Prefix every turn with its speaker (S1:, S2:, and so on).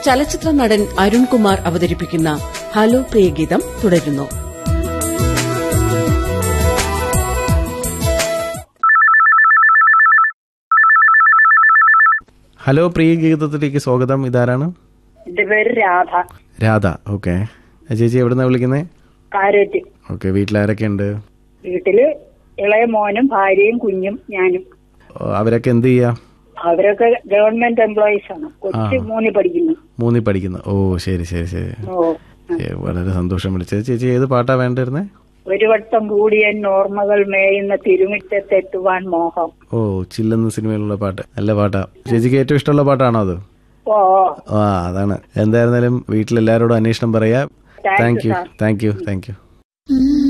S1: ചലച്ചിത്ര നടൻ അരുൺകുമാർ അവതരിപ്പിക്കുന്ന ഹലോ പ്രിയഗീതം തുടരുന്നു
S2: ഹലോ പ്രിയ ഗീതത്തിലേക്ക് സ്വാഗതം ഇതാരാണ്
S3: എന്റെ പേര് രാധ
S2: രാധ ഓക്കെ ചേച്ചി എവിടുന്നാ വിളിക്കുന്നത്
S3: കാരറ്റ്
S2: ഓക്കെ വീട്ടിലാരൊക്കെ ഉണ്ട്
S3: വീട്ടില് ഇളയ മോനും ഭാര്യയും കുഞ്ഞും ഞാനും
S2: ഓ, അവരൊക്കെ എന്ത് ചെയ്യാ
S3: അവരൊക്കെ ഗവൺമെന്റ് എംപ്ലോയീസ് ആണ് കൊച്ചു മൂന്നി പഠിക്കുന്നു
S2: മൂന്നി പഠിക്കുന്നു ഓ ശരി ശരി ശരി
S3: ഓ
S2: ഏ, വളരെ സന്തോഷം വിളിച്ചത് ചേച്ചി ഏത് പാട്ടാ വേണ്ടിയിരുന്നേ
S3: ഒരു വട്ടം കൂടിയ ഓർമ്മകൾ മേയുന്ന തിരുമിറ്റത്തെത്തുവാൻ മോഹം
S2: ഓ ചില്ലെന്ന സിനിമയിലുള്ള പാട്ട് നല്ല പാട്ടാ ചേച്ചിക്ക് ഏറ്റവും ഇഷ്ടമുള്ള പാട്ടാണോ അത്
S3: ഓ
S2: ആ അതാണ് എന്തായിരുന്നാലും വീട്ടിലെല്ലാവരോടും അന്വേഷണം പറയാ
S3: Thank you,
S2: thank you
S3: sir.
S2: Thank you thank U